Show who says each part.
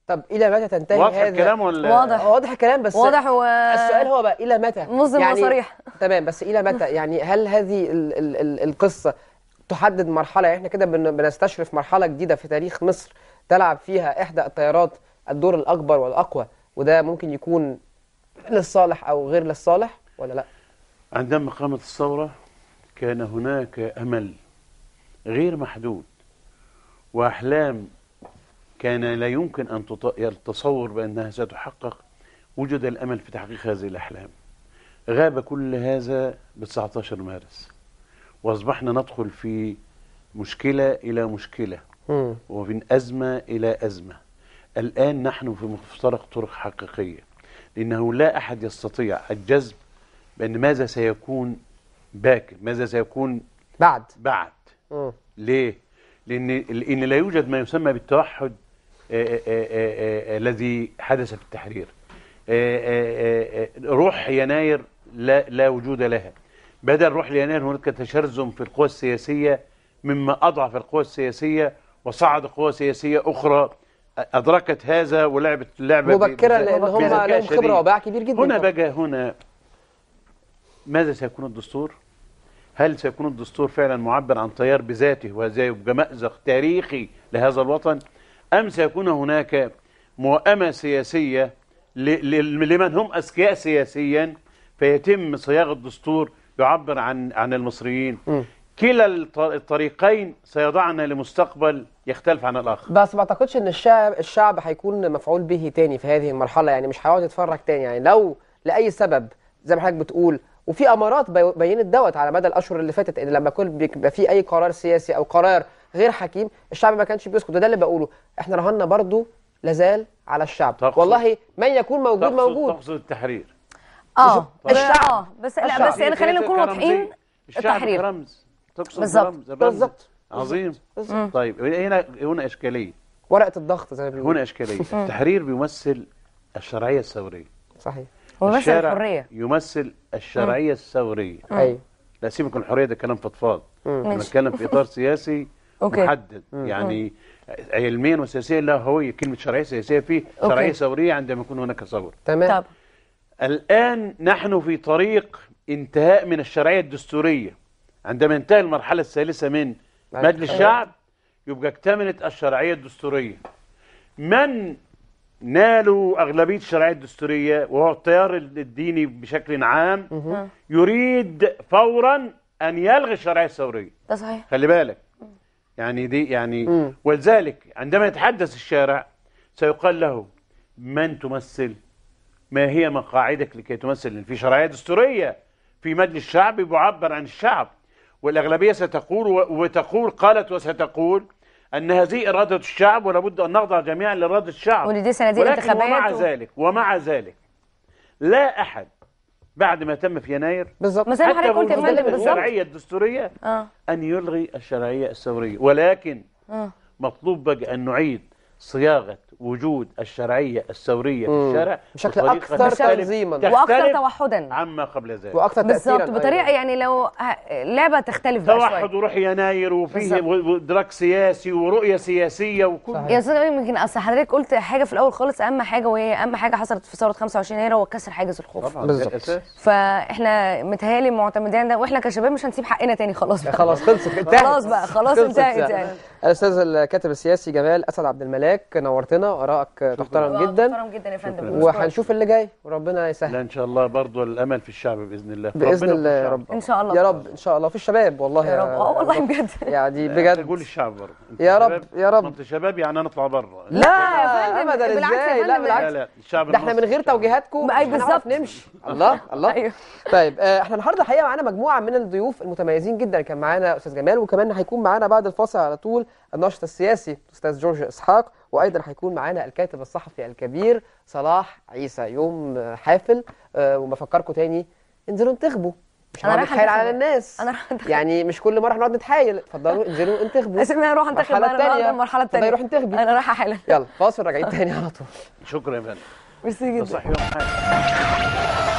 Speaker 1: طب الى متى تنتهي
Speaker 2: واضح
Speaker 1: هذا
Speaker 2: الكلام ولا
Speaker 3: واضح.
Speaker 1: واضح الكلام بس
Speaker 3: واضح و
Speaker 1: السؤال هو بقى الى متى
Speaker 3: مظلم
Speaker 1: يعني
Speaker 3: وصريح.
Speaker 1: تمام بس الى متى يعني هل هذه ال ال ال القصه تحدد مرحله يعني احنا كده بن بنستشرف مرحله جديده في تاريخ مصر تلعب فيها احدى التيارات الدور الاكبر والاقوى وده ممكن يكون للصالح او غير للصالح ولا لا
Speaker 2: عندما قامت الثورة كان هناك أمل غير محدود وأحلام كان لا يمكن أن تط- التصور بأنها ستحقق وجد الأمل في تحقيق هذه الأحلام غاب كل هذا ب 19 مارس وأصبحنا ندخل في مشكلة إلى مشكلة
Speaker 1: مم.
Speaker 2: ومن أزمة إلى أزمة الآن نحن في مفترق طرق حقيقية لأنه لا أحد يستطيع الجزم بأن ماذا سيكون باكر ماذا سيكون
Speaker 1: بعد
Speaker 2: بعد
Speaker 1: مم.
Speaker 2: ليه؟ لأن لأن لا يوجد ما يسمى بالتوحد آه، آه، آه، آه، الذي حدث في التحرير آه، آه، آه، روح يناير لا لا وجود لها بدل روح يناير هناك تشرذم في القوى السياسية مما أضعف القوى السياسية وصعد قوى سياسية أخرى أدركت هذا ولعبت اللعبة ب-
Speaker 1: مبكرا
Speaker 2: بذ-
Speaker 1: لان هم
Speaker 2: بذكاء
Speaker 1: لهم
Speaker 2: شديد.
Speaker 1: خبره وباع كبير جدا
Speaker 2: هنا
Speaker 1: طبعاً.
Speaker 2: بقى هنا ماذا سيكون الدستور؟ هل سيكون الدستور فعلا معبر عن تيار بذاته وهذا يبقى مأزق تاريخي لهذا الوطن أم سيكون هناك موائمة سياسية ل- ل- لمن هم أذكياء سياسيا فيتم صياغة الدستور يعبر عن عن المصريين
Speaker 1: مم.
Speaker 2: كلا الط- الطريقين سيضعنا لمستقبل يختلف عن الآخر
Speaker 1: بس ما اعتقدش ان الشعب الشعب هيكون مفعول به تاني في هذه المرحله يعني مش هيقعد يتفرج تاني يعني لو لاي سبب زي ما حضرتك بتقول وفي امارات بي- بينت دوت على مدى الاشهر اللي فاتت ان لما كل بيبقى في اي قرار سياسي او قرار غير حكيم الشعب ما كانش بيسكت وده اللي بقوله احنا رهنا برضو لازال على الشعب
Speaker 2: تقصد-
Speaker 1: والله من يكون موجود
Speaker 2: تقصد,
Speaker 1: موجود
Speaker 2: تقصد التحرير
Speaker 3: اه
Speaker 1: الشعب.
Speaker 3: اه بس لا
Speaker 1: الشعب.
Speaker 3: بس يعني خلينا نكون
Speaker 2: كرمزي.
Speaker 3: واضحين
Speaker 2: الشعب
Speaker 3: التحرير
Speaker 2: كرمز تقصد
Speaker 3: بالظبط.
Speaker 2: كرمز الرمز.
Speaker 1: بالظبط.
Speaker 2: عظيم
Speaker 1: بالظبط.
Speaker 2: طيب هنا هنا اشكاليه
Speaker 1: ورقه الضغط زي ما بيقولوا
Speaker 2: هنا اشكاليه التحرير بيمثل الشرعيه الثوريه
Speaker 1: صحيح
Speaker 3: هو مثلا
Speaker 2: الشارع
Speaker 3: الحريه
Speaker 2: يمثل الشرعيه الثوريه
Speaker 1: ايوه
Speaker 2: لا سيبك من الحريه ده كلام فضفاض انا
Speaker 3: ماشي.
Speaker 2: بتكلم في اطار سياسي
Speaker 3: أوكي.
Speaker 2: محدد يعني علميا وسياسيا لا هويه كلمه شرعيه سياسيه فيه شرعيه
Speaker 3: أوكي.
Speaker 2: ثوريه عندما يكون هناك ثوره
Speaker 1: تمام
Speaker 3: طب
Speaker 2: الآن نحن في طريق انتهاء من الشرعية الدستورية عندما ينتهي المرحلة الثالثة من
Speaker 1: أيوة.
Speaker 2: مجلس الشعب يبقى اكتملت الشرعية الدستورية من نالوا أغلبية الشرعية الدستورية وهو التيار الديني بشكل عام يريد فورا أن يلغي الشرعية الثورية
Speaker 3: ده صحيح
Speaker 2: خلي بالك يعني دي يعني
Speaker 1: مم.
Speaker 2: ولذلك عندما يتحدث الشارع سيقال له من تمثل ما هي مقاعدك لكي تمثل لأن في شرعية دستورية في مجلس الشعب بيعبر عن الشعب والأغلبية ستقول و- وتقول قالت وستقول أن هذه إرادة الشعب ولابد أن نخضع جميعا لإرادة الشعب
Speaker 3: وإن دي صناديق
Speaker 2: ولكن
Speaker 3: انتخابات
Speaker 2: ومع
Speaker 3: و-
Speaker 2: ذلك ومع ذلك لا أحد بعد ما تم في يناير
Speaker 1: بالظبط
Speaker 3: ما زي ما
Speaker 2: حتى
Speaker 3: حضرتك قلت يا
Speaker 2: بوجود
Speaker 3: فندم بالظبط
Speaker 2: الشرعية الدستورية
Speaker 3: اه
Speaker 2: أن يلغي الشرعية الثورية ولكن
Speaker 3: اه
Speaker 2: مطلوب بقى أن نعيد صياغة وجود الشرعية الثورية في
Speaker 1: مم.
Speaker 2: الشارع
Speaker 1: بشكل
Speaker 2: بطريقة
Speaker 1: أكثر
Speaker 2: تختلف-
Speaker 1: تنظيما.
Speaker 2: تختلف
Speaker 3: واكثر توحدا
Speaker 2: عما قبل ذلك
Speaker 1: واكثر تاثيرا
Speaker 3: بالظبط بطريقه
Speaker 1: أيضاً.
Speaker 3: يعني لو ه- لعبه تختلف بقى
Speaker 2: توحد
Speaker 3: شويه
Speaker 2: وروح يناير وفيه
Speaker 3: بالظبط.
Speaker 2: و- وادراك سياسي ورؤية سياسية وكل
Speaker 1: صحيح.
Speaker 3: يا استاذ إبراهيم، يمكن اصل حضرتك قلت حاجه في الاول خالص اهم حاجه وهي اهم حاجه حصلت في ثوره 25 يناير هو كسر حاجز الخوف
Speaker 2: طبعا
Speaker 1: بالظبط.
Speaker 2: ده الأساس
Speaker 3: فاحنا متهيألي معتمدين ده واحنا كشباب مش هنسيب حقنا تاني خلاص بقى.
Speaker 1: خلاص خلصت انتهت
Speaker 3: خلاص بقى خلاص
Speaker 1: خلصت
Speaker 3: انتهت
Speaker 1: يعني.
Speaker 3: يعني
Speaker 1: الاستاذ الكاتب السياسي جمال اسد عبد الملاك نورتنا ارائك تحترم جدا
Speaker 3: محترم جدا يا فندم
Speaker 2: شكراً.
Speaker 3: بنشكرك.
Speaker 1: وهنشوف اللي جاي وربنا يسهل
Speaker 2: لا إن شاء الله برضو الأمل في الشعب بإذن الله
Speaker 1: باذن
Speaker 2: ربنا
Speaker 1: الله يا
Speaker 2: في
Speaker 1: رب
Speaker 2: الشعب.
Speaker 3: ان شاء الله
Speaker 1: يا رب ان شاء الله في الشباب والله
Speaker 3: يا رب اه والله بجد
Speaker 1: يعني
Speaker 2: بجد
Speaker 1: بجد
Speaker 2: قول الشعب برضه أنت
Speaker 1: يا رب،
Speaker 2: شباب-
Speaker 1: يا رب.
Speaker 2: ما انت شباب يعني نطلع بره
Speaker 1: لا
Speaker 3: يا فندم،
Speaker 1: ابدا
Speaker 3: بالعكس يا
Speaker 1: ازاي لا
Speaker 3: فندم.
Speaker 2: لا
Speaker 1: بالعكس
Speaker 2: لا الشعب
Speaker 1: ده احنا من
Speaker 2: المصري
Speaker 1: غير توجيهاتكم
Speaker 3: أي
Speaker 1: مش هنعرف
Speaker 3: بالظبط.
Speaker 1: نمشي الله الله
Speaker 3: ايوه
Speaker 1: طيب آه، احنا النهارده الحقيقه معانا مجموعه من الضيوف المتميزين جدا كان معانا استاذ جمال وكمان هيكون معانا بعد الفاصل على طول الناشط السياسي استاذ جورج اسحاق وايضا هيكون معانا الكاتب الصحفي الكبير صلاح عيسى يوم آه، حافل آه، وبفكركم تاني انزلوا انتخبوا مش
Speaker 3: أنا
Speaker 1: هنقعد
Speaker 3: رايحة
Speaker 1: نتحايل على
Speaker 3: أنتخب.
Speaker 1: الناس
Speaker 3: أنا رايحة أنتخب.
Speaker 1: يعني مش كل مره هنقعد نتحايل اتفضلوا انزلوا انتخبوا
Speaker 3: اسمها اروح انتخب
Speaker 1: المرحلة
Speaker 3: بقى النهارده
Speaker 1: التانية.
Speaker 3: المرحله
Speaker 1: اتفضلي
Speaker 3: الثانيه
Speaker 1: روح انتخبي
Speaker 3: انا رايحه حالا
Speaker 1: يلا فاصل راجعين تاني على طول
Speaker 2: شكرا يا فندم
Speaker 3: ميرسي جدا
Speaker 2: تصح يوم حاجه